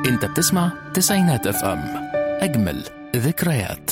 انت بتسمع تسعينات اف ام اجمل ذكريات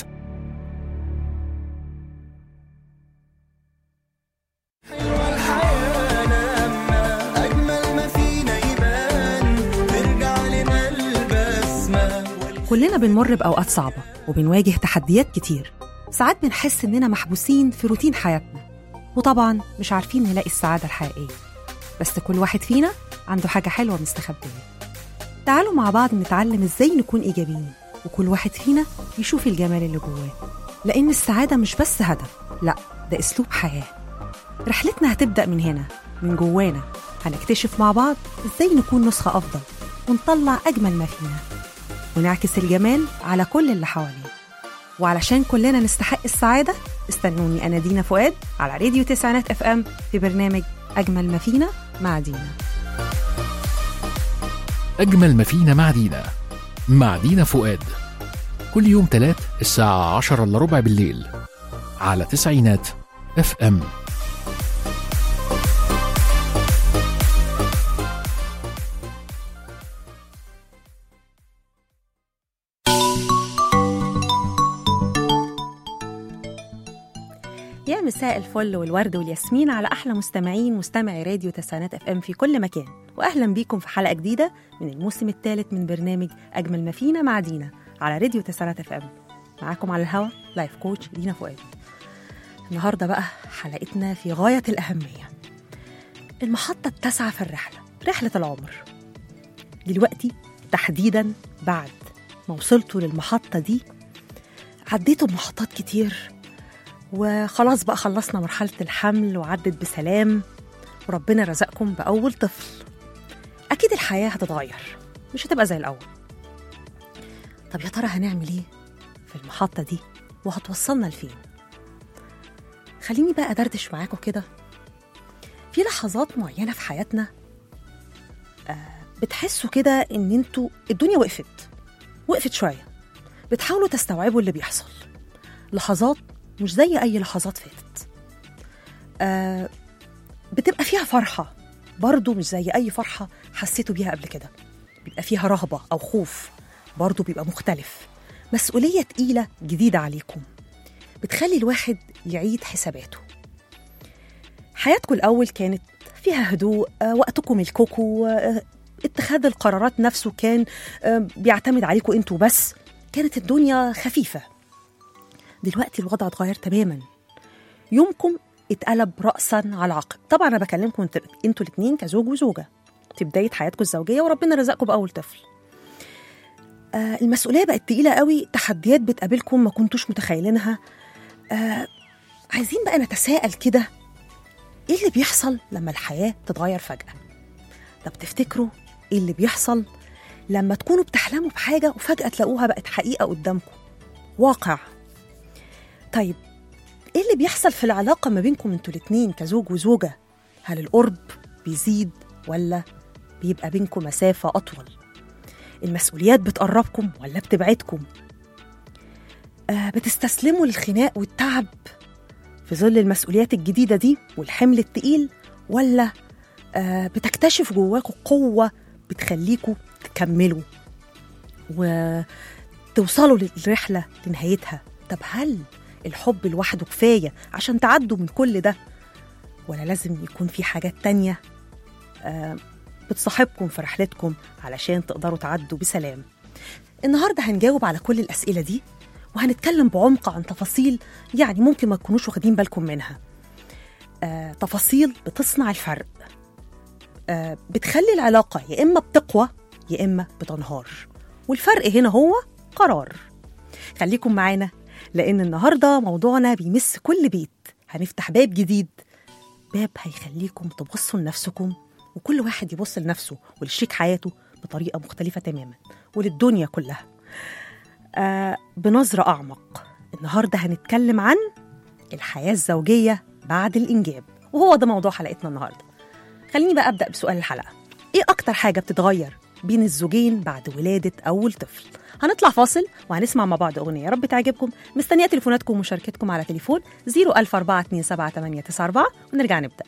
حلوة الحياة لما أجمل ما فينا يبان نرجع لنا البسمة كلنا بنمر بأوقات صعبة وبنواجه تحديات كتير ساعات بنحس إننا محبوسين في روتين حياتنا وطبعا مش عارفين نلاقي السعادة الحقيقية بس كل واحد فينا عنده حاجة حلوة مستخبية تعالوا مع بعض نتعلم إزاي نكون إيجابيين وكل واحد فينا يشوف الجمال اللي جواه لأن السعادة مش بس هدف لأ ده أسلوب حياة رحلتنا هتبدأ من هنا من جوانا هنكتشف مع بعض إزاي نكون نسخة أفضل ونطلع أجمل ما فينا ونعكس الجمال على كل اللي حوالينا وعلشان كلنا نستحق السعادة استنوني أنا دينا فؤاد على راديو تسعينات اف ام في برنامج أجمل ما فينا مع دينا أجمل ما فينا مع دينا مع دينا فؤاد كل يوم تلات الساعة عشرة إلا ربع بالليل على تسعينات اف ام يا مساء الفل والورد والياسمين على أحلى مستمعين مستمعي راديو تسعينات اف ام في كل مكان وأهلا بيكم في حلقة جديدة من الموسم الثالث من برنامج أجمل ما فينا مع دينا على راديو تسعينات اف ام معاكم على الهوا لايف كوتش دينا فؤاد النهاردة بقى حلقتنا في غاية الأهمية المحطة التاسعة في الرحلة رحلة العمر دلوقتي تحديدا بعد ما وصلتوا للمحطة دي عديتوا بمحطات كتير وخلاص بقى خلصنا مرحلة الحمل وعدت بسلام وربنا رزقكم بأول طفل أكيد الحياة هتتغير مش هتبقى زي الأول طب يا ترى هنعمل إيه في المحطة دي وهتوصلنا لفين خليني بقى أدردش معاكم كده في لحظات معينة في حياتنا آه بتحسوا كده إن انتوا الدنيا وقفت وقفت شوية بتحاولوا تستوعبوا اللي بيحصل لحظات مش زي أي لحظات فاتت آه بتبقى فيها فرحة برضو مش زي أي فرحة حسيتوا بيها قبل كده بيبقى فيها رهبة أو خوف برضو بيبقى مختلف مسؤولية تقيلة جديدة عليكم بتخلي الواحد يعيد حساباته حياتكم الأول كانت فيها هدوء آه، وقتكم ملككم آه، اتخاذ القرارات نفسه كان آه، بيعتمد عليكم انتوا بس كانت الدنيا خفيفة دلوقتي الوضع اتغير تماما يومكم اتقلب رأسا على عقب طبعا أنا بكلمكم انت- انتوا الاتنين كزوج وزوجة في بداية حياتكم الزوجية وربنا رزقكم بأول طفل آه المسؤولية بقت تقيلة قوي تحديات بتقابلكم ما كنتوش متخيلينها آه عايزين بقى نتساءل كده ايه اللي بيحصل لما الحياة تتغير فجأة طب تفتكروا ايه اللي بيحصل لما تكونوا بتحلموا بحاجة وفجأة تلاقوها بقت حقيقة قدامكم واقع طيب ايه اللي بيحصل في العلاقة ما بينكم انتوا الاتنين كزوج وزوجة هل القرب بيزيد ولا بيبقى بينكم مسافة أطول المسؤوليات بتقربكم ولا بتبعدكم آه بتستسلموا للخناق والتعب في ظل المسؤوليات الجديدة دي والحمل التقيل ولا آه بتكتشفوا جواكم قوة بتخليكوا تكملوا وتوصلوا للرحلة لنهايتها طب هل الحب لوحده كفاية عشان تعدوا من كل ده ولا لازم يكون في حاجات تانية آه بتصاحبكم في رحلتكم علشان تقدروا تعدوا بسلام النهاردة هنجاوب على كل الأسئلة دي وهنتكلم بعمق عن تفاصيل يعني ممكن ما تكونوش واخدين بالكم منها آه تفاصيل بتصنع الفرق آه بتخلي العلاقة يا إما بتقوى يا إما بتنهار والفرق هنا هو قرار خليكم معانا لأن النهاردة موضوعنا بيمس كل بيت هنفتح باب جديد باب هيخليكم تبصوا لنفسكم وكل واحد يبص لنفسه ولشريك حياته بطريقة مختلفة تماما وللدنيا كلها آه بنظرة أعمق النهاردة هنتكلم عن الحياة الزوجية بعد الإنجاب وهو ده موضوع حلقتنا النهاردة خليني بقى أبدأ بسؤال الحلقة إيه أكتر حاجة بتتغير بين الزوجين بعد ولادة أول طفل هنطلع فاصل وهنسمع مع بعض أغنية يا رب تعجبكم مستنية تليفوناتكم ومشاركتكم على تليفون 004278994 ونرجع نبدأ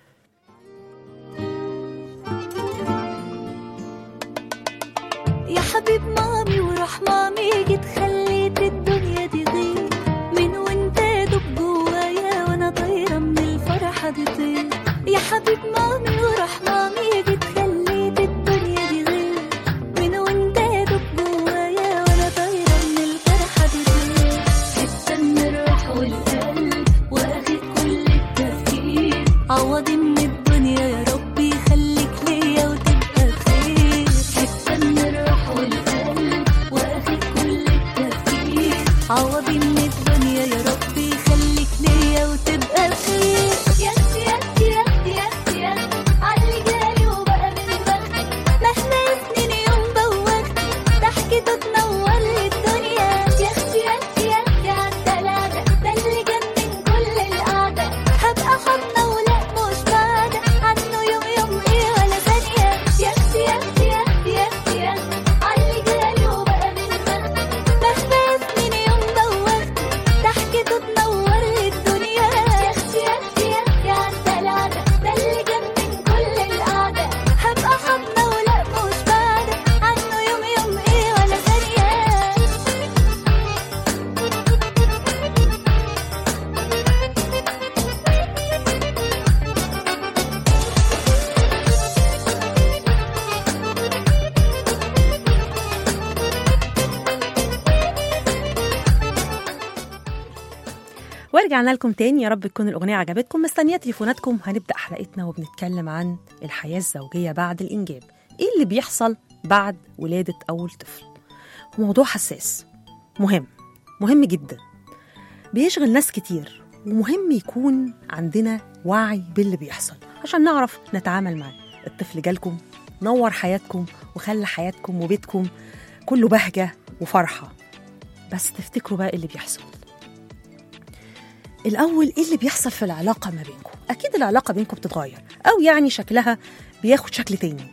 يا حبيب مامي وروح مامي جيت خليت الدنيا دي غير من وانت دوب جوايا وانا طايره من الفرحه دي طير يا حبيب مامي وروح مامي جيت خليت الدنيا دي غير من وانت دوب جوايا وانا طايره من الفرحه دي طير حته من الروح والقلب واخد كل التفكير عوضي من الدنيا يا ربي خليك ليا وتبقى خير حته من الروح والقلب واخد كل التفكير عوضي من الدنيا يا ربي خليك ليا وتبقى خير يا اختي يا اختي يا اختي يا اختي يا اختي علي جالي وبقى من بختي مهما يسنين يوم بوختي ضحكته تنور لي الدنيا يا اختي يا اختي يا اختي عالدلادة ده اللي جنن كل القعدة هبقى حضنة ولا مش بعدة عنه يوم يوم ايه ولا ثانية يا اختي يا اختي يا اختي يا اختي يا اختي علي جالي وبقى من بختي مهما يسنين يوم بوختي ضحكته تنور لي الدنيا يا اختي يا اختي يا اختي عالدلادة ده اللي جنن كل القعدة هبقى حضنة ولا مش بعدة عنه يوم يوم ايه ولا ثانية ورجعنا لكم تاني يا رب تكون الأغنية عجبتكم مستنية تليفوناتكم هنبدأ حلقتنا وبنتكلم عن الحياة الزوجية بعد الإنجاب إيه اللي بيحصل بعد ولادة أول طفل موضوع حساس مهم مهم جدا بيشغل ناس كتير ومهم يكون عندنا وعي باللي بيحصل عشان نعرف نتعامل معاه الطفل جالكم نور حياتكم وخلى حياتكم وبيتكم كله بهجة وفرحة بس تفتكروا بقى إيه اللي بيحصل الأول إيه اللي بيحصل في العلاقة ما بينكم؟ أكيد العلاقة بينكم بتتغير أو يعني شكلها بياخد شكل تاني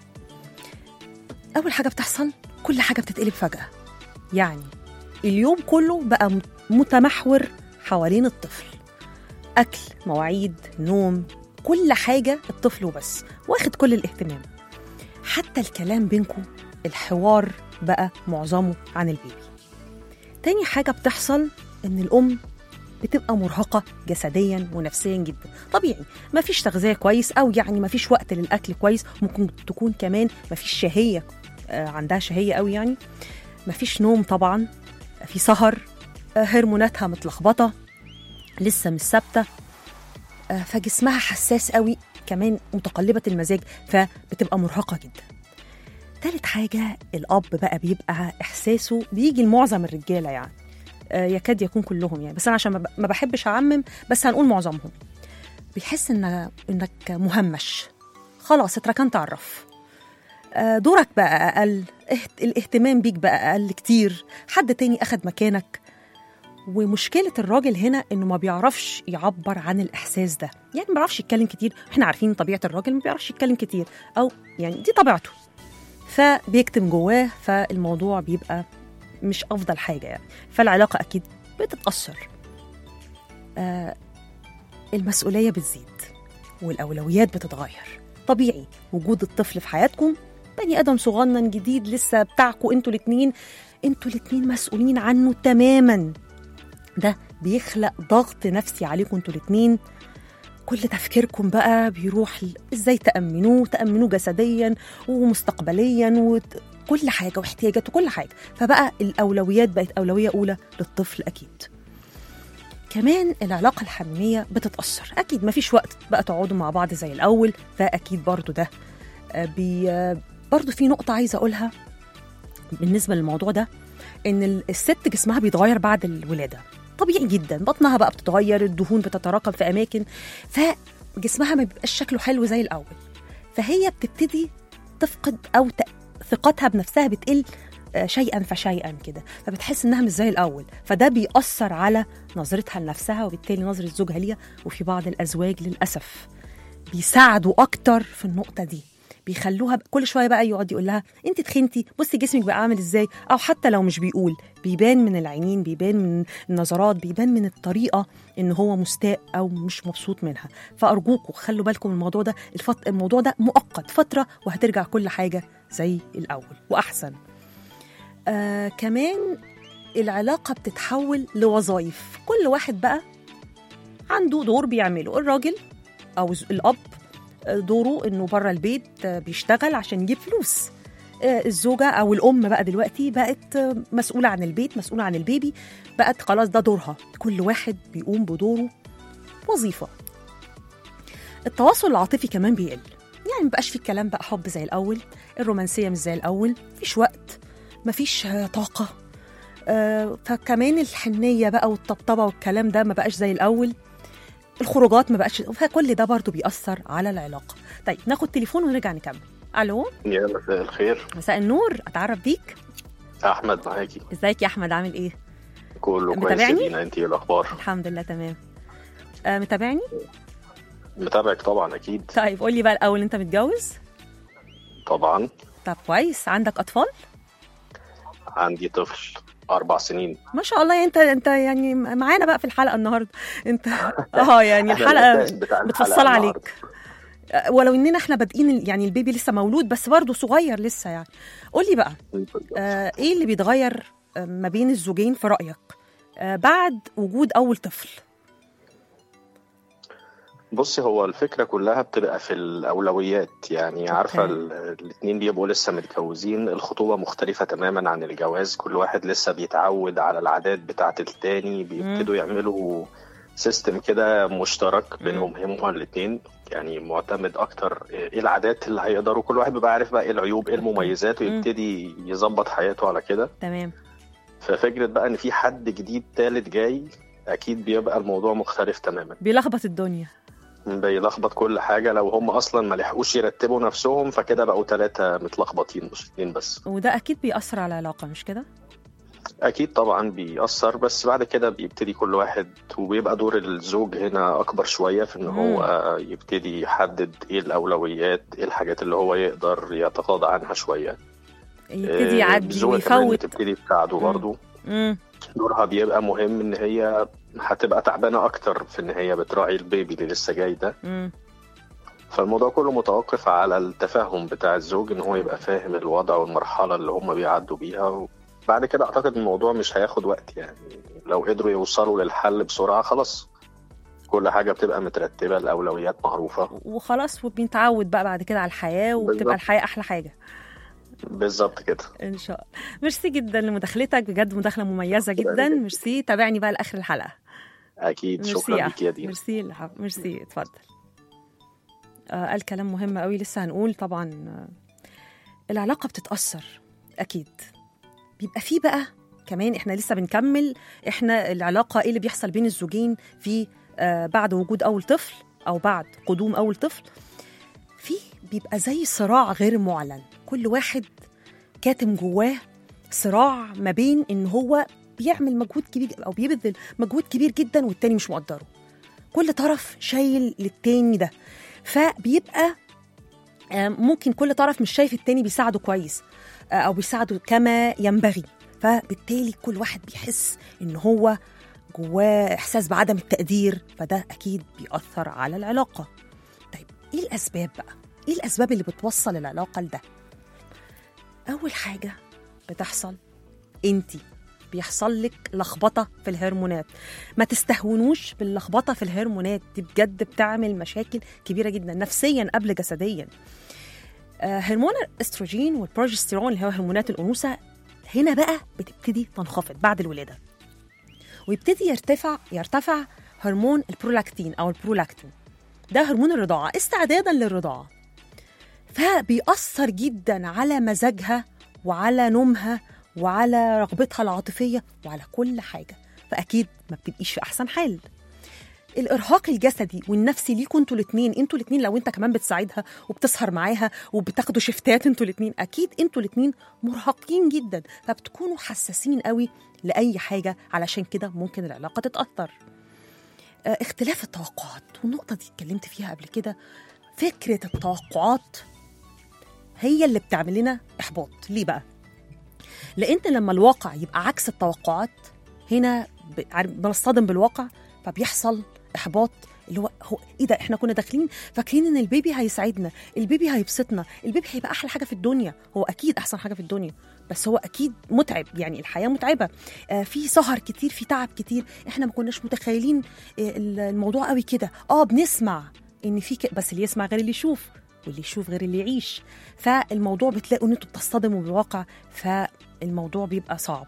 أول حاجة بتحصل كل حاجة بتتقلب فجأة يعني اليوم كله بقى م- متمحور حوالين الطفل أكل مواعيد نوم كل حاجة الطفل وبس واخد كل الاهتمام حتى الكلام بينكم الحوار بقى معظمه عن البيبي تاني حاجة بتحصل إن الأم بتبقى مرهقة جسديا ونفسيا جدا طبيعي مفيش تغذية كويس أو يعني مفيش وقت للأكل كويس ممكن تكون كمان مفيش شهية آه، عندها شهية قوي يعني مفيش نوم طبعا في سهر آه، هرموناتها متلخبطة لسه مش ثابتة آه، فجسمها حساس قوي كمان متقلبة المزاج فبتبقى مرهقة جدا تالت حاجة الأب بقى بيبقى إحساسه بيجي لمعظم الرجالة يعني آه، يكاد يكون كلهم يعني بس أنا عشان ما ب- ما بحبش أعمم بس هنقول معظمهم بيحس إن إنك مهمش خلاص اتركنت على الرف آه، دورك بقى أقل اهت- الاهتمام بيك بقى أقل كتير حد تاني أخد مكانك ومشكلة الراجل هنا إنه ما بيعرفش يعبر عن الإحساس ده يعني ما بيعرفش يتكلم كتير إحنا عارفين طبيعة الراجل ما بيعرفش يتكلم كتير أو يعني دي طبيعته فبيكتم جواه فالموضوع بيبقى مش أفضل حاجة يعني فالعلاقة أكيد بتتأثر آه المسؤولية بتزيد والأولويات بتتغير طبيعي وجود الطفل في حياتكم بني آدم صغنن جديد لسه بتاعكم انتوا الاتنين انتوا الاتنين مسؤولين عنه تماما ده بيخلق ضغط نفسي عليكم انتوا الاتنين كل تفكيركم بقى بيروح ل- ازاي تأمنوه تأمنوه جسديا ومستقبليا وكل حاجة واحتياجاته كل حاجة فبقى الأولويات بقت أولوية أولى للطفل أكيد كمان العلاقة الحميمية بتتأثر أكيد مفيش وقت بقى تقعدوا مع بعض زي الأول فأكيد برضو ده آه، بي آه، برضو في نقطة عايزة أقولها بالنسبة للموضوع ده إن ال- الست جسمها بيتغير بعد الولادة طبيعي جدا بطنها بقى بتتغير الدهون بتتراكم في أماكن فجسمها ما بيبقاش شكله حلو زي الأول فهي بتبتدي تفقد أو ت- ثقتها بنفسها بتقل آه، شيئا فشيئا كده فبتحس انها مش زي الاول فده بيأثر على نظرتها لنفسها وبالتالي نظرة زوجها ليها وفي بعض الازواج للاسف بيساعدوا اكتر في النقطة دي بيخلوها ب- كل شويه بقى يقعد يقول لها انت تخنتي بصي جسمك بقى عامل ازاي او حتى لو مش بيقول بيبان من العينين بيبان من النظرات بيبان من الطريقه ان هو مستاء او مش مبسوط منها فارجوكوا خلوا بالكم من الموضوع ده الفط... الموضوع ده مؤقت فتره وهترجع كل حاجه زي الاول واحسن آه كمان العلاقة بتتحول لوظائف كل واحد بقى عنده دور بيعمله الراجل أو ز- الأب آه، دوره إنه بره البيت آه، بيشتغل عشان يجيب فلوس آه، الزوجة أو الأم بقى دلوقتي بقت آه، مسؤولة عن البيت مسؤولة عن البيبي بقت خلاص ده دورها كل واحد بيقوم بدوره وظيفة التواصل العاطفي كمان بيقل يعني مبقاش في الكلام بقى حب زي الأول الرومانسية مش زي الأول مفيش وقت مفيش آه، طاقة آه، فكمان الحنية بقى والطبطبة والكلام ده ما بقاش زي الأول الخروجات ما بقاش فكل ده برضو بيأثر على العلاقة طيب ناخد تليفون ونرجع نكمل ألو يا مساء الخير مساء النور أتعرف بيك احمد معاكي ازيك يا أحمد عامل إيه كله كويس متابعني؟ يا دينا انت ايه الاخبار الحمد لله تمام آه متابعني متابعك طبعا اكيد طيب قول لي بقى الأول أنت متجوز طبعا طب كويس عندك أطفال عندي طفل اربع سنين ما شاء الله انت انت يعني معانا بقى في الحلقه النهارده انت اه يعني إحنا الحلقه الأساس بتاع الحلقة متفصله النهاردة. عليك أه، ولو اننا احنا بادئين ال- يعني البيبي لسه مولود بس برضه صغير لسه يعني قول لي بقى آه ايه اللي بيتغير آه، ما بين الزوجين في رايك آه بعد وجود اول طفل بصي هو الفكره كلها بتبقى في الاولويات يعني عارفه أوكي. الاثنين بيبقوا لسه متجوزين الخطوبه مختلفه تماما عن الجواز كل واحد لسه بيتعود على العادات بتاعه التاني بيبتدوا يعملوا سيستم كده مشترك بينهم هما الاثنين يعني معتمد اكتر ايه العادات اللي هيقدروا كل واحد بيبقى عارف بقى ايه العيوب ايه المميزات مم. ويبتدي يظبط حياته على كده تمام ففكره بقى ان في حد جديد تالت جاي اكيد بيبقى الموضوع مختلف تماما بيلخبط الدنيا بيلخبط كل حاجه لو هم اصلا ما لحقوش يرتبوا نفسهم فكده بقوا ثلاثه متلخبطين مش اتنين بس وده اكيد بيأثر على العلاقه مش كده اكيد طبعا بيأثر بس بعد كده بيبتدي كل واحد وبيبقى دور الزوج هنا اكبر شويه في ان هو يبتدي يحدد ايه الاولويات ايه الحاجات اللي هو يقدر يتغاضى عنها شويه يبتدي آه، يعدي الزوجة كمان ويفوت بتبتدي تساعده مم. برضه امم دورها بيبقى مهم ان هي هتبقى تعبانه اكتر في ان هي بتراعي البيبي اللي لسه جاي ده امم فالموضوع كله متوقف على التفاهم بتاع الزوج ان هو يبقى فاهم الوضع والمرحله اللي هم بيعدوا بيها بعد كده اعتقد الموضوع مش هياخد وقت يعني لو قدروا يوصلوا للحل بسرعه خلاص كل حاجه بتبقى مترتبه الاولويات معروفه وخلاص وبنتعود بقى بعد كده على الحياه وبتبقى بالظبط. الحياه احلى حاجه بالظبط كده ان شاء الله ميرسي جدا لمداخلتك بجد مداخله مميزه جدا ميرسي تابعني بقى لاخر الحلقه اكيد ميرسي شكرا يا ليك يا أحمد. دينا ميرسي الحب. ميرسي اتفضل آه قال كلام مهم قوي لسه هنقول طبعا آه العلاقه بتتاثر اكيد بيبقى فيه بقى كمان احنا لسه بنكمل احنا العلاقه ايه اللي بيحصل بين الزوجين في آه بعد وجود اول طفل او بعد قدوم اول طفل في بيبقى زي صراع غير معلن كل واحد كاتم جواه صراع ما بين ان هو بيعمل مجهود كبير او بيبذل مجهود كبير جدا والتاني مش مقدره كل طرف شايل للتاني ده فبيبقى آه، ممكن كل طرف مش شايف التاني بيساعده كويس آه، او بيساعده كما ينبغي فبالتالي كل واحد بيحس ان هو جواه احساس بعدم التقدير فده اكيد بيأثر على العلاقه طيب ايه الاسباب بقى ايه الاسباب اللي بتوصل العلاقه لده اول حاجه بتحصل انتي بيحصل لك لخبطه في الهرمونات ما تستهونوش باللخبطه في الهرمونات دي بجد بتعمل مشاكل كبيره جدا نفسيا قبل جسديا آه، هرمون الاستروجين والبروجستيرون اللي هو هرمونات الانوثه هنا بقى بتبتدي تنخفض بعد الولاده ويبتدي يرتفع يرتفع هرمون البرولاكتين او البرولاكتين ده هرمون الرضاعه استعدادا للرضاعه فبيأثر جدا على مزاجها وعلى نومها وعلى رغبتها العاطفيه وعلى كل حاجه فاكيد ما بتبقيش في احسن حال الارهاق الجسدي والنفسي ليكوا انتوا الاثنين انتوا الاثنين لو انت كمان بتساعدها وبتسهر معاها وبتاخدوا شفتات انتوا الاثنين اكيد انتوا الاثنين مرهقين جدا فبتكونوا حساسين قوي لاي حاجه علشان كده ممكن العلاقه تتاثر آه، اختلاف التوقعات والنقطه دي اتكلمت فيها قبل كده فكره التوقعات هي اللي بتعمل لنا احباط ليه بقى لان لما الواقع يبقى عكس التوقعات هنا ب- عارف- بنصطدم بالواقع فبيحصل احباط اللي هو هو ايه ده احنا كنا داخلين فاكرين ان البيبي هيسعدنا البيبي هيبسطنا البيبي هيبقى احلى حاجه في الدنيا هو اكيد احسن حاجه في الدنيا بس هو اكيد متعب يعني الحياه متعبه آه في سهر كتير في تعب كتير احنا ما كناش متخيلين آه الموضوع قوي كده اه بنسمع ان في ك... بس اللي يسمع غير اللي يشوف واللي يشوف غير اللي يعيش فالموضوع بتلاقوا ان انتوا بتصطدموا بالواقع فالموضوع بيبقى صعب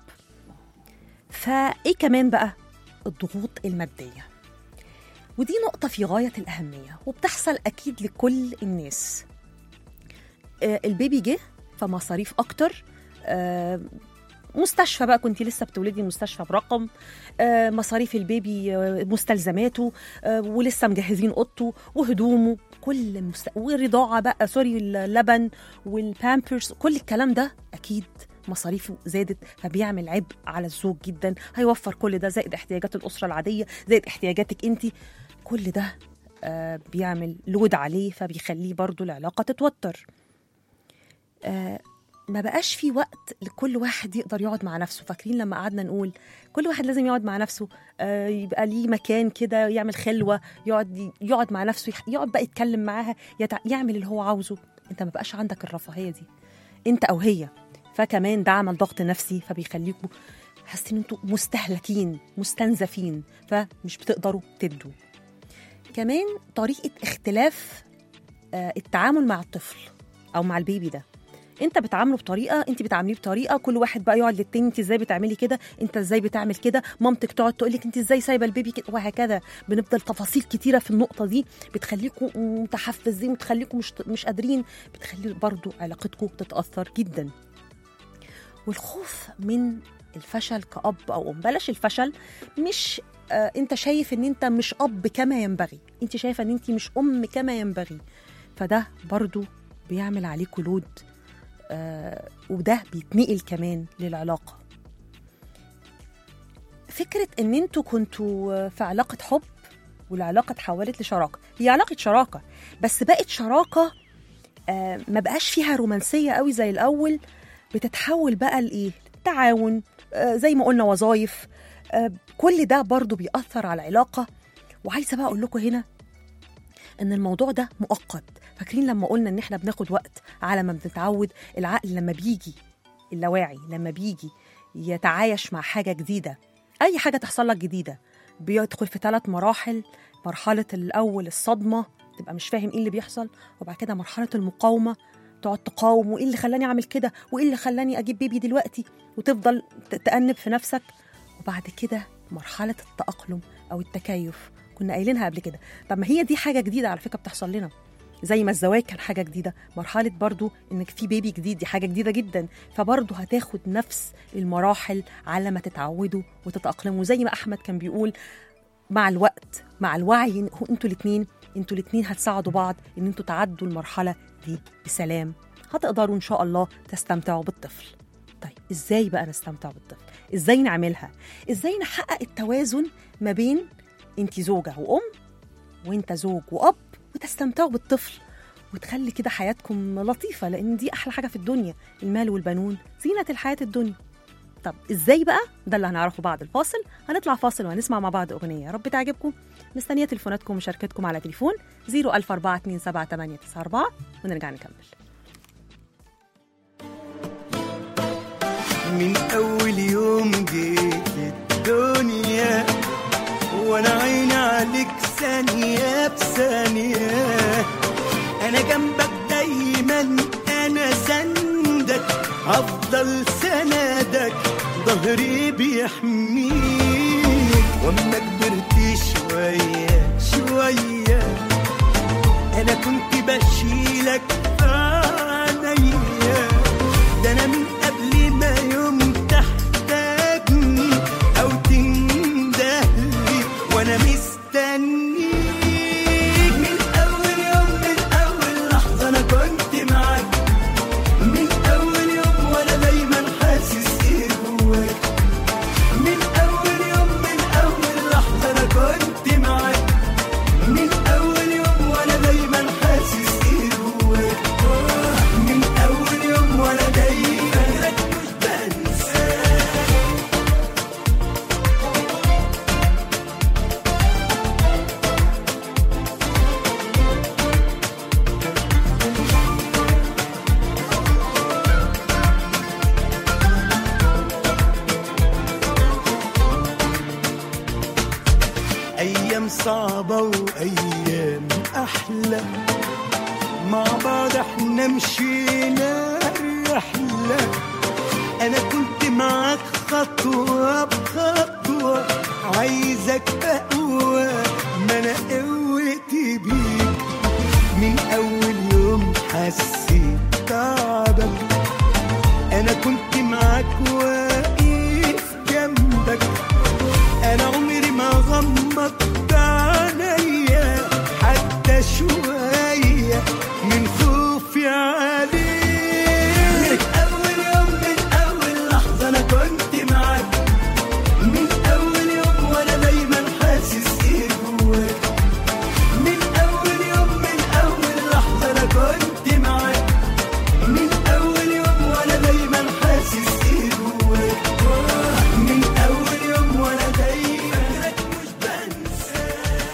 فايه كمان بقى الضغوط الماديه ودي نقطة في غاية الأهمية وبتحصل أكيد لكل الناس آه، البيبي جه فمصاريف أكتر آه، مستشفى بقى كنت لسه بتولدي مستشفى برقم آه، مصاريف البيبي آه، مستلزماته آه، ولسه مجهزين اوضته وهدومه كل مست... والرضاعه بقى سوري اللبن والبامبرز كل الكلام ده اكيد مصاريفه زادت فبيعمل عبء على الزوج جدا هيوفر كل ده زائد احتياجات الاسره العاديه زائد احتياجاتك انت كل ده آه، بيعمل لود عليه فبيخليه برضو العلاقه تتوتر آه، ما بقاش في وقت لكل واحد يقدر يقعد مع نفسه فاكرين لما قعدنا نقول كل واحد لازم يقعد مع نفسه آه، يبقى ليه مكان كده يعمل خلوة يقعد يقعد مع نفسه يح- يقعد بقى يتكلم معاها يتع... يعمل اللي هو عاوزه انت ما بقاش عندك الرفاهية دي انت او هي فكمان ده عمل ضغط نفسي فبيخليكوا حاسين انتوا مستهلكين مستنزفين فمش بتقدروا تدوا كمان طريقة اختلاف آه، التعامل مع الطفل او مع البيبي ده انت بتعامله بطريقه انت بتعامليه بطريقه كل واحد بقى يقعد للتاني انت ازاي بتعملي كده انت ازاي بتعمل كده مامتك تقعد تقول لك انت ازاي سايبه البيبي كده وهكذا بنفضل تفاصيل كتيره في النقطه دي بتخليكم متحفزين وتخليكم مش مش قادرين بتخلي برضو علاقتكم تتاثر جدا والخوف من الفشل كأب أو أم بلاش الفشل مش آه انت شايف ان انت مش أب كما ينبغي انت شايفة ان انت مش أم كما ينبغي فده برضو بيعمل عليكوا لود آه وده بيتنقل كمان للعلاقة فكرة ان انتوا كنتوا في علاقة حب والعلاقة اتحولت لشراكة هي علاقة شراكة بس بقت شراكة آه ما بقاش فيها رومانسية قوي زي الأول بتتحول بقى لإيه تعاون آه زي ما قلنا وظايف آه كل ده برضو بيأثر على العلاقة وعايزة بقى أقول لكم هنا ان الموضوع ده مؤقت فاكرين لما قلنا ان احنا بناخد وقت على ما بنتعود العقل لما بيجي اللاواعي لما بيجي يتعايش مع حاجه جديده اي حاجه تحصل لك جديده بيدخل في ثلاث مراحل مرحله الاول الصدمه تبقى مش فاهم ايه اللي بيحصل وبعد كده مرحله المقاومه تقعد تقاوم وايه اللي خلاني اعمل كده وايه اللي خلاني اجيب بيبي دلوقتي وتفضل ت- تأنب في نفسك وبعد كده مرحله التأقلم او التكيف كنا قايلينها قبل كده طب ما هي دي حاجه جديده على فكره بتحصل لنا زي ما الزواج كان حاجه جديده مرحله برضو انك في بيبي جديد دي حاجه جديده جدا فبرضو هتاخد نفس المراحل على ما تتعودوا وتتاقلموا زي ما احمد كان بيقول مع الوقت مع الوعي إن هو انتوا الاثنين انتوا الاثنين هتساعدوا بعض ان انتوا تعدوا المرحله دي بسلام هتقدروا ان شاء الله تستمتعوا بالطفل طيب ازاي بقى نستمتع بالطفل ازاي نعملها ازاي نحقق التوازن ما بين انت زوجه وام وانت زوج واب وتستمتعوا بالطفل وتخلي كده حياتكم لطيفه لان دي احلى حاجه في الدنيا المال والبنون زينه الحياه الدنيا طب ازاي بقى ده اللي هنعرفه بعد الفاصل هنطلع فاصل وهنسمع مع بعض اغنيه يا رب تعجبكم مستنيه تليفوناتكم ومشاركتكم على تليفون 004278994 ونرجع نكمل من أول يوم جيت الدنيا وأنا عيني عليك ثانية بثانية أنا جنبك دايما أنا سندك هفضل سندك ظهري بيحميك وأما كبرت شوية شوية أنا كنت بشيلك في عينيا ده أنا من قبل ما يوم تحتاجني أو تندهلي وأنا مستنيك من أول يوم من أول لحظة أنا كنت معاك من أول يوم وأنا دايما حاسس إيه جواك من أول يوم من أول لحظة أنا كنت معاك من أول يوم وأنا دايما حاسس إيه جواك صعبة وأيام أحلى مع بعض احنا مشينا الرحلة أنا كنت معاك خطوة بخطوة عايزك أقوى ما أنا قوتي بيك من أول يوم حسيت تعبك أنا كنت معاك واقف جنبك أنا عمري ما غمضت عينيا حتى شوية من خوفي عليك من أول يوم من أول لحظة أنا كنت معاك من أول يوم وأنا دايما حاسس إيه جواك من أول يوم من أول لحظة أنا كنت معاك من أول يوم وأنا دايما حاسس إيه جواك آه، من أول يوم وأنا دايما مش بنساك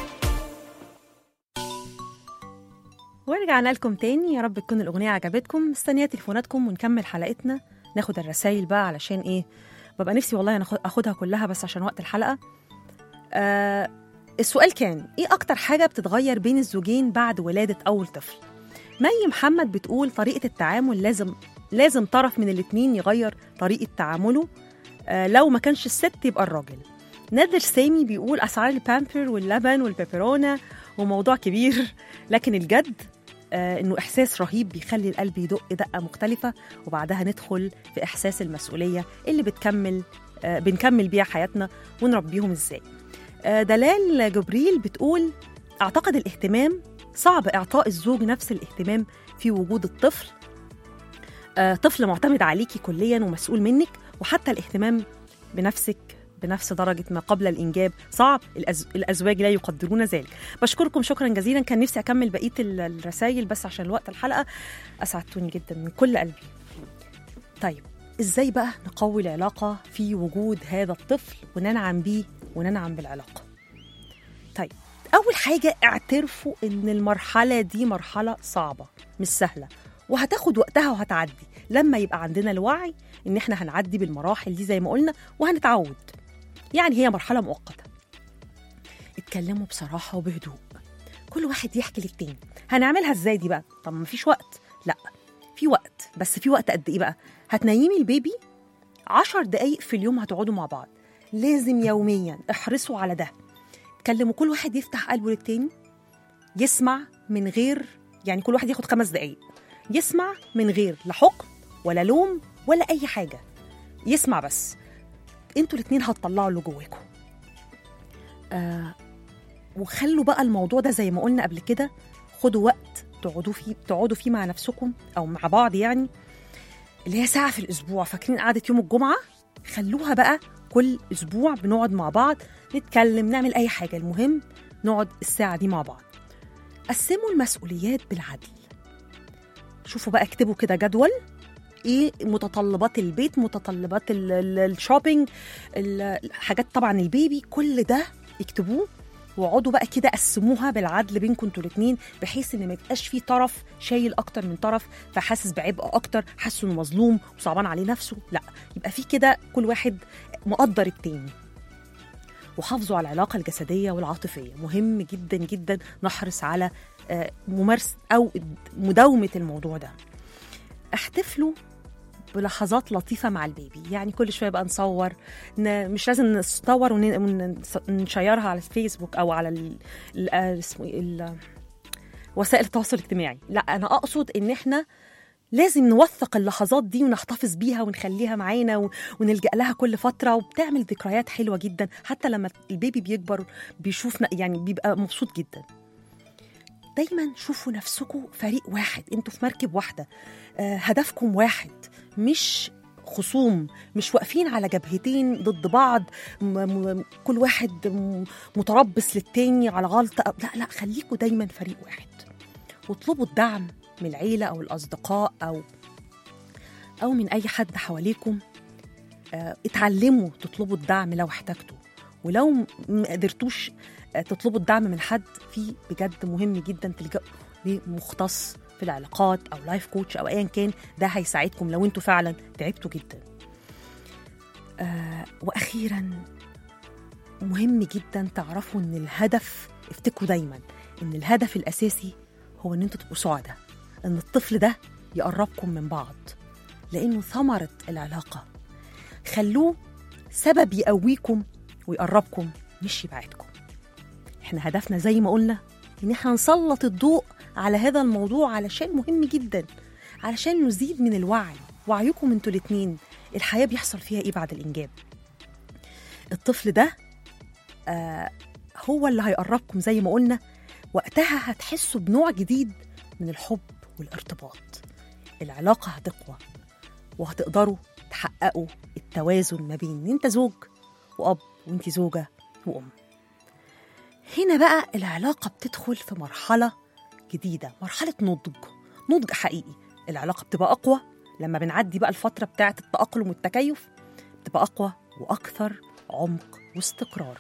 ورجعنا لكم تاني يا رب تكون الأغنية عجبتكم مستنية تليفوناتكم ونكمل حلقتنا ناخد الرسايل بقى علشان إيه ببقى نفسي والله ناخد أخدها كلها بس عشان وقت الحلقة آه السؤال كان إيه أكتر حاجة بتتغير بين الزوجين بعد ولادة أول طفل مي محمد بتقول طريقة التعامل لازم لازم طرف من الاتنين يغير طريقة تعامله آه لو ما كانش الست يبقى الراجل نادر سامي بيقول أسعار البامبر واللبن والبيبرونا وموضوع كبير لكن الجد آه انه احساس رهيب بيخلي القلب يدق دقه مختلفه وبعدها ندخل في احساس المسؤوليه اللي بتكمل آه بنكمل بيها حياتنا ونربيهم ازاي آه دلال جبريل بتقول اعتقد الاهتمام صعب اعطاء الزوج نفس الاهتمام في وجود الطفل آه طفل معتمد عليكي كليا ومسؤول منك وحتى الاهتمام بنفسك بنفس درجة ما قبل الإنجاب صعب الأز... الأزواج لا يقدرون ذلك بشكركم شكرا جزيلا كان نفسي أكمل بقية ال- الرسائل بس عشان الوقت الحلقة أسعدتوني جدا من كل قلبي طيب إزاي بقى نقوي العلاقة في وجود هذا الطفل وننعم بيه وننعم بالعلاقة طيب أول حاجة اعترفوا إن المرحلة دي مرحلة صعبة مش سهلة وهتاخد وقتها وهتعدي لما يبقى عندنا الوعي إن إحنا هنعدي بالمراحل دي زي ما قلنا وهنتعود يعني هي مرحلة مؤقتة اتكلموا بصراحة وبهدوء كل واحد يحكي للتاني هنعملها ازاي دي بقى طب مفيش وقت لا في وقت بس في وقت قد ايه بقى هتنيمي البيبي عشر دقايق في اليوم هتقعدوا مع بعض لازم يوميا احرصوا على ده اتكلموا كل واحد يفتح قلبه للتاني يسمع من غير يعني كل واحد ياخد خمس دقايق يسمع من غير لا حكم ولا لوم ولا اي حاجه يسمع بس انتوا الاتنين هتطلعوا اللي جواكم آه وخلوا بقى الموضوع ده زي ما قلنا قبل كده خدوا وقت تقعدوا فيه تقعدوا فيه مع نفسكم او مع بعض يعني اللي هي ساعه في الاسبوع فاكرين قعده يوم الجمعه خلوها بقى كل اسبوع بنقعد مع بعض نتكلم نعمل اي حاجه المهم نقعد الساعه دي مع بعض قسموا المسؤوليات بالعدل شوفوا بقى اكتبوا كده جدول ايه متطلبات البيت متطلبات ال- ال- الشوبينج ال- حاجات طبعا البيبي كل ده اكتبوه واقعدوا بقى كده قسموها بالعدل بينكم انتوا الاثنين بحيث ان ما يبقاش في طرف شايل اكتر من طرف فحاسس بعبء اكتر حاسس انه مظلوم وصعبان عليه نفسه لا يبقى في كده كل واحد مقدر التاني وحافظوا على العلاقه الجسديه والعاطفيه مهم جدا جدا نحرص على آه، ممارسه او مداومه الموضوع ده احتفلوا بلحظات لطيفه مع البيبي يعني كل شويه بقى نصور ن... مش لازم نصور ون- ون- ونشيرها على الفيسبوك او على ال... ال... آه، اسمه إيه؟ ال... وسائل التواصل الاجتماعي لا انا اقصد ان احنا لازم نوثق اللحظات دي ونحتفظ بيها ونخليها معانا و- ونلجأ لها كل فترة وبتعمل ذكريات حلوة جدا حتى لما البيبي بيكبر بيشوفنا يعني بيبقى مبسوط جدا دايما شوفوا نفسكم فريق واحد انتوا في مركب واحدة آه، هدفكم واحد مش خصوم مش واقفين على جبهتين ضد بعض م- م- كل واحد م- متربص للتاني على غلطة أو- لا لا خليكوا دايما فريق واحد واطلبوا الدعم من العيلة أو الأصدقاء أو أو من أي حد حواليكم آه، اتعلموا تطلبوا الدعم لو احتجتوا ولو م- ما قدرتوش آه، تطلبوا الدعم من حد في بجد مهم جدا تلجأوا لمختص في العلاقات او لايف كوتش او ايا كان ده هيساعدكم لو انتوا فعلا تعبتوا جدا آه واخيرا مهم جدا تعرفوا ان الهدف افتكروا دايما ان الهدف الاساسي هو ان انتوا تبقوا سعداء ان الطفل ده يقربكم من بعض لانه ثمره العلاقه خلوه سبب يقويكم ويقربكم مش يبعدكم احنا هدفنا زي ما قلنا ان احنا نسلط الضوء على هذا الموضوع علشان مهم جدا علشان نزيد من الوعي وعيكم انتوا الاتنين الحياه بيحصل فيها ايه بعد الانجاب الطفل ده آه هو اللي هيقربكم زي ما قلنا وقتها هتحسوا بنوع جديد من الحب والارتباط العلاقه هتقوى وهتقدروا تحققوا التوازن ما بين ان انت زوج واب وانت زوجه وام هنا بقى العلاقه بتدخل في مرحله جديده مرحله نضج نضج حقيقي العلاقه بتبقى اقوى لما بنعدي بقى الفتره بتاعه التاقلم والتكيف بتبقى اقوى واكثر عمق واستقرار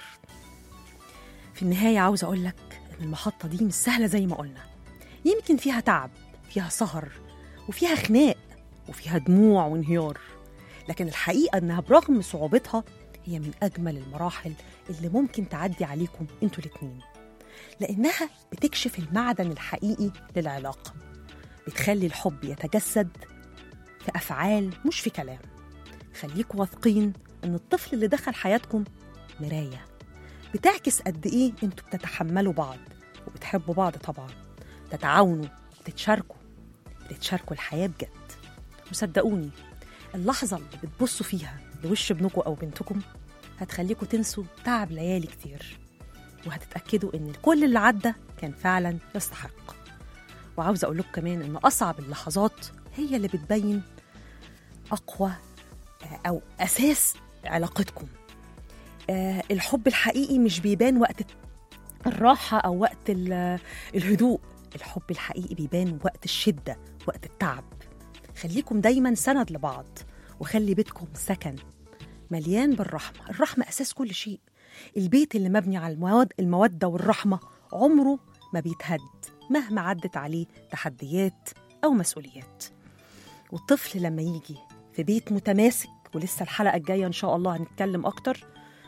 في النهايه عاوزه اقول لك ان المحطه دي مش سهله زي ما قلنا يمكن فيها تعب فيها سهر وفيها خناق وفيها دموع وانهيار لكن الحقيقه انها برغم صعوبتها هي من اجمل المراحل اللي ممكن تعدي عليكم انتوا الاتنين لانها بتكشف المعدن الحقيقي للعلاقه بتخلي الحب يتجسد في افعال مش في كلام خليكوا واثقين ان الطفل اللي دخل حياتكم مرايه بتعكس قد ايه انتوا بتتحملوا بعض وبتحبوا بعض طبعا تتعاونوا بتتشاركوا بتتشاركوا الحياه بجد وصدقوني اللحظه اللي بتبصوا فيها لوش ابنكم او بنتكم هتخليكم تنسوا تعب ليالي كتير وهتتاكدوا ان كل اللي عدى كان فعلا يستحق وعاوزه اقول لكم كمان ان اصعب اللحظات هي اللي بتبين اقوى آه، او اساس علاقتكم آه، الحب الحقيقي مش بيبان وقت الراحه او وقت ال- الهدوء الحب الحقيقي بيبان وقت الشده وقت التعب خليكم دايما سند لبعض وخلي بيتكم سكن مليان بالرحمه الرحمه اساس كل شيء البيت اللي مبني على المواد الموده والرحمه عمره ما بيتهد مهما عدت عليه تحديات او مسؤوليات والطفل لما يجي في بيت متماسك ولسه الحلقه الجايه ان شاء الله هنتكلم اكتر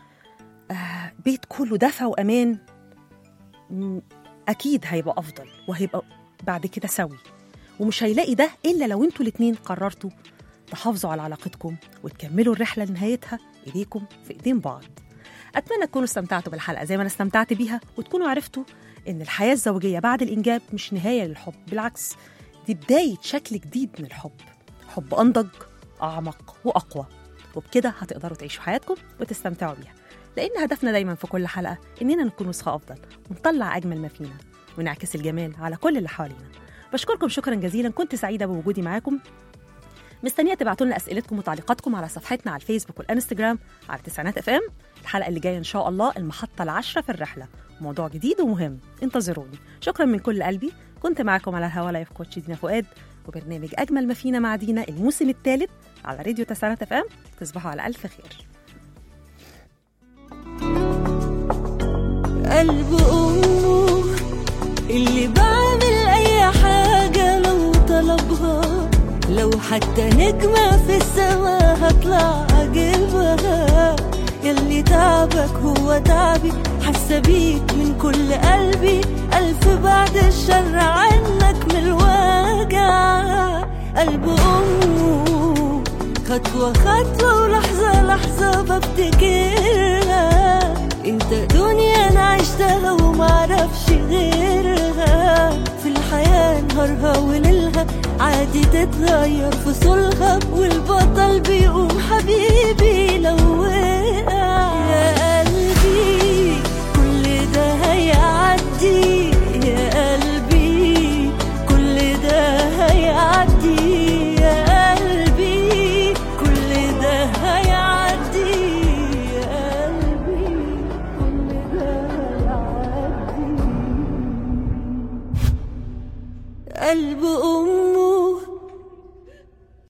آه بيت كله دفى وامان م، اكيد هيبقى افضل وهيبقى بعد كده سوي ومش هيلاقي ده الا لو انتوا الاتنين قررتوا تحافظوا على علاقتكم وتكملوا الرحله لنهايتها ايديكم في ايدين بعض اتمنى تكونوا استمتعتوا بالحلقه زي ما انا استمتعت بيها وتكونوا عرفتوا ان الحياه الزوجيه بعد الانجاب مش نهايه للحب بالعكس دي بدايه شكل جديد من الحب حب انضج اعمق واقوى وبكده هتقدروا تعيشوا حياتكم وتستمتعوا بيها لان هدفنا دايما في كل حلقه اننا نكون نسخه افضل ونطلع اجمل ما فينا ونعكس الجمال على كل اللي حوالينا بشكركم شكرا جزيلا كنت سعيده بوجودي معاكم مستنيه تبعتوا لنا اسئلتكم وتعليقاتكم على صفحتنا على الفيسبوك والانستجرام على تسعينات اف ام الحلقه اللي جايه ان شاء الله المحطه العاشره في الرحله موضوع جديد ومهم انتظروني شكرا من كل قلبي كنت معاكم على الهوا لايف كوتش دينا فؤاد وبرنامج اجمل ما فينا مع دينا الموسم الثالث على راديو تسعينات اف ام تصبحوا على الف خير قلب أمه اللي بعمل أي حاجة لو طلبها لو حتى نجمة في السما هطلع أجيبها يلي تعبك هو تعبي حاسة بيك من كل قلبي ألف بعد الشر عنك من الوجع قلب أمه خطوة خطوة ولحظة لحظة بفتكرها انت دنيا انا عشتها ومعرفش غيرها في الحياة نهارها وليلها عادي تتغير فصولها والبطل بيقوم حبيبي لو وقع يا